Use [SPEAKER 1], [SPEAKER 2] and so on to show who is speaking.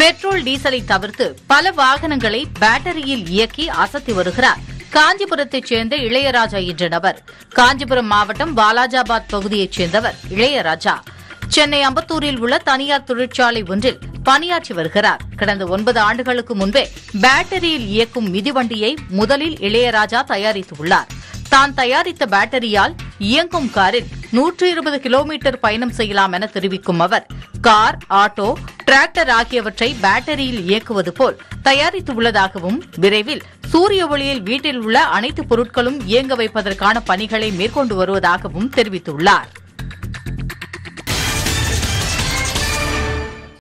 [SPEAKER 1] petrol டீசலை தவிர்த்து பல வாகனங்களை பேட்டரியில் இயக்கி அசத்தி வருகிறார் காஞ்சிபுரத்தைச் சேர்ந்த இளையராஜா என்ற நபர் காஞ்சிபுரம் மாவட்டம் வாலாஜாபாத் பகுதியைச் சேர்ந்தவர் இளையராஜா சென்னை அம்பத்தூரில் உள்ள தனியார் தொழிற்சாலை ஒன்றில் பணியாற்றி வருகிறார் கடந்த ஒன்பது ஆண்டுகளுக்கு முன்பே பேட்டரியில் இயக்கும் மிதிவண்டியை முதலில் இளையராஜா தயாரித்துள்ளார் தான் தயாரித்த பேட்டரியால் இயங்கும் காரில் நூற்று இருபது கிலோமீட்டர் பயணம் செய்யலாம் என தெரிவிக்கும் அவர் கார் ஆட்டோ டிராக்டர் ஆகியவற்றை பேட்டரியில் இயக்குவது போல் தயாரித்துள்ளதாகவும் விரைவில் சூரிய ஒளியில் வீட்டில் உள்ள அனைத்து பொருட்களும் இயங்க வைப்பதற்கான பணிகளை மேற்கொண்டு வருவதாகவும் தெரிவித்துள்ளார்